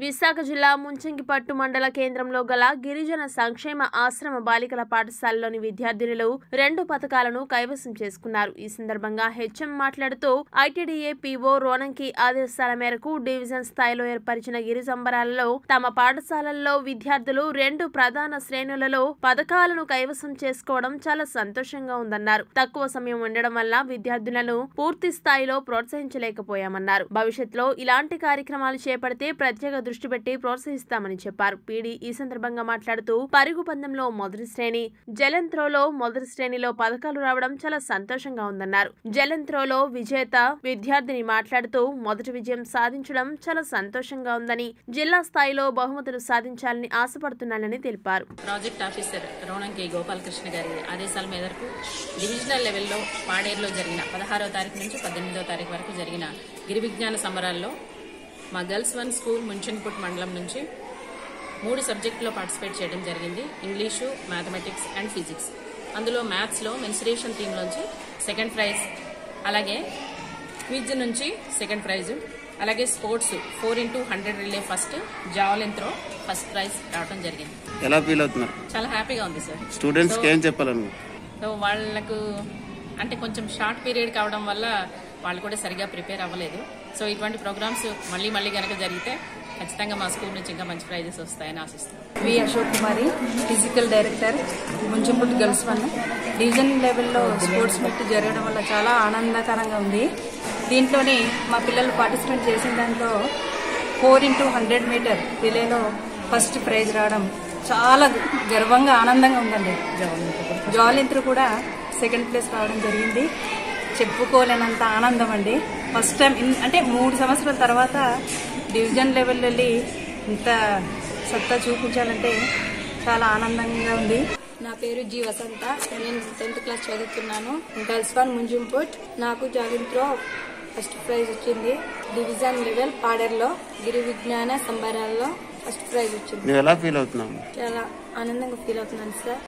విశాఖ జిల్లా ముంచంగిపట్టు మండల కేంద్రంలో గల గిరిజన సంక్షేమ ఆశ్రమ బాలికల పాఠశాలలోని విద్యార్థినులు రెండు పథకాలను కైవసం చేసుకున్నారు ఈ సందర్భంగా హెచ్ఎం మాట్లాడుతూ ఐటీడీఏ పీఓ రోనంకి ఆదేశాల మేరకు డివిజన్ స్థాయిలో ఏర్పరిచిన గిరిజంబరాలలో తమ పాఠశాలల్లో విద్యార్థులు రెండు ప్రధాన శ్రేణులలో పథకాలను కైవసం చేసుకోవడం చాలా సంతోషంగా ఉందన్నారు తక్కువ సమయం ఉండడం వల్ల విద్యార్థులను పూర్తి స్థాయిలో ప్రోత్సహించలేకపోయామన్నారు భవిష్యత్తులో ఇలాంటి కార్యక్రమాలు చేపడితే ప్రత్యేక దృష్టి పెట్టి ప్రోత్సహిస్తామని చెప్పారు పీడీ ఈ సందర్భంగా మాట్లాడుతూ పరుగు పందెంలో మొదటి శ్రేణి జలన్ త్రోలో మొదటి శ్రేణిలో పథకాలు రావడం చాలా సంతోషంగా ఉందన్నారు జలన్ త్రోలో విజేత విద్యార్థిని మాట్లాడుతూ మొదటి విజయం సాధించడం చాలా సంతోషంగా ఉందని జిల్లా స్థాయిలో బహుమతులు సాధించాలని ఆశపడుతున్నానని తెలిపారు ప్రాజెక్ట్ ఆఫీసర్ రోణంకి గోపాలకృష్ణ గారి ఆదేశాల మేరకు డివిజనల్ లెవెల్లో పాడేరులో జరిగిన పదహారవ తారీఖు నుంచి పద్దెనిమిదవ తారీఖు వరకు జరిగిన గిరి విజ్ఞాన సంబరాల్లో మా గర్ల్స్ వన్ స్కూల్ ముంచన్పుట్ మండలం నుంచి మూడు సబ్జెక్టులో పార్టిసిపేట్ చేయడం జరిగింది ఇంగ్లీషు మ్యాథమెటిక్స్ అండ్ ఫిజిక్స్ అందులో మ్యాథ్స్లో మెన్సురేషన్ థీమ్లోంచి సెకండ్ ప్రైజ్ అలాగే క్విజ్ నుంచి సెకండ్ ప్రైజ్ అలాగే sports four into hundred relay first javelin throw first prize రావడం జరిగింది ఎలా ఫీల్ అవుతున్నారు చాలా హ్యాపీగా ఉంది సార్ స్టూడెంట్స్ కి ఏం చెప్పాలను సో వాళ్ళకు అంటే కొంచెం షార్ట్ పీరియడ్ కావడం వల్ల వాళ్ళు కూడా సరిగా ప్రిపేర్ అవ్వలేదు సో ఇటువంటి ప్రోగ్రామ్స్ మళ్ళీ మళ్ళీ కనుక జరిగితే ఖచ్చితంగా మా స్కూల్ నుంచి ఇంకా మంచి ప్రైజెస్ వస్తాయని ఆశిస్తున్నాను V Ashok Kumari physical director Munchingput girls one division లెవెల్లో స్పోర్ట్స్ మీట్ జరగడం వల్ల చాలా ఆనందకరంగా ఉంది దీంట్లోనే మా పిల్లలు పార్టిసిపేట్ చేసిన దాంట్లో ఫోర్ ఇంటూ హండ్రెడ్ మీటర్ రిలేలో ఫస్ట్ ప్రైజ్ రావడం చాలా గర్వంగా ఆనందంగా ఉందండి జాలింత్రు కూడా సెకండ్ ప్లేస్ రావడం జరిగింది చెప్పుకోలేనంత ఆనందం అండి ఫస్ట్ టైం ఇన్- అంటే మూడు సంవత్సరాల తర్వాత డివిజన్ లెవెల్ వెళ్ళి ఇంత సత్తా చూపించాలంటే చాలా ఆనందంగా ఉంది నా పేరు జీ వసంత నేను టెన్త్ క్లాస్ చదువుతున్నాను గర్ల్స్ వన్ ముంజుంపుట్ నాకు జాగింగ్ త్రో ఫస్ట్ ప్రైజ్ వచ్చింది డివిజన్ లెవెల్ పాడర్లో గిరి విజ్ఞాన సంబరాల్లో ఫస్ట్ ప్రైజ్ వచ్చింది నువ్వు ఎలా ఫీల్ అవుతున్నావు చాలా ఆనందంగా ఫీల్ అవుతున్నాను సార్